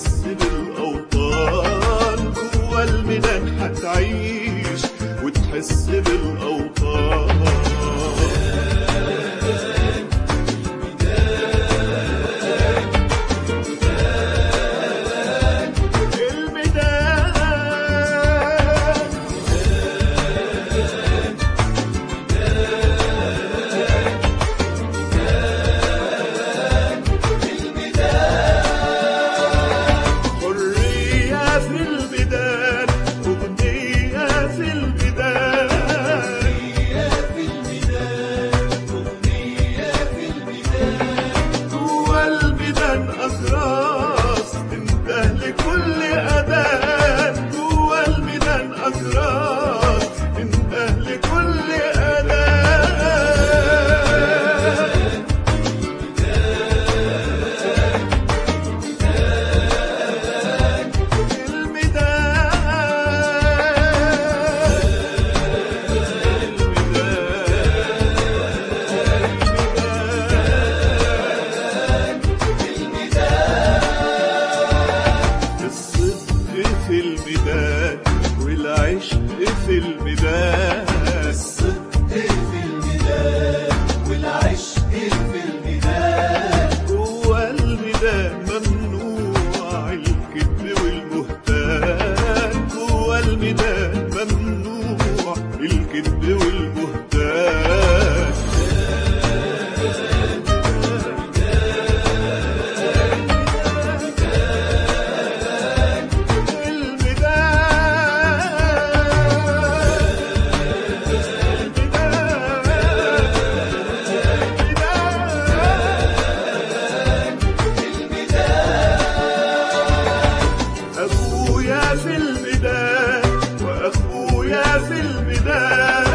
وتحس بالأوطان جوا الميدان هتعيش وتحس بالأوطان الميدان حرية في البداية أغنية في البداية جوا الميدان أجراس انتهى لكل أذان جوا الميدان أجراس انتهى لكل أذان الصدق في الميدان والعشق في الميدان الصدق في الميدان والعشق في الميدان جوا الميدان ممنوع الكذب والبهتان جوا الميدان ممنوع الكذب والبهتان أخويا في الميدان وأخويا في الميدان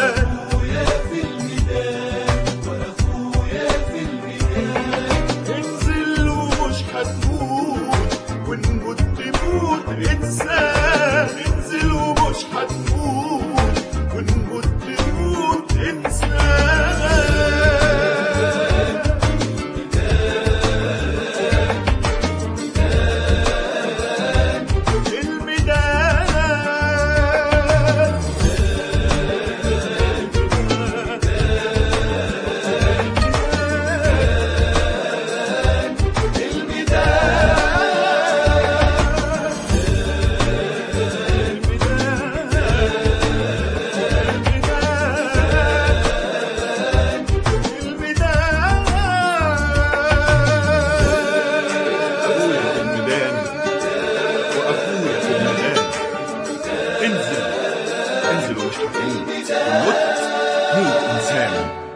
انزل ومش هتموت ونموت تموت انسان انزل ومش هتموت ونموت تموت انسان الميدان أبويا في الميدان وأخويا في الميدان انزل انزل ومش هتموت ومت موت إنسان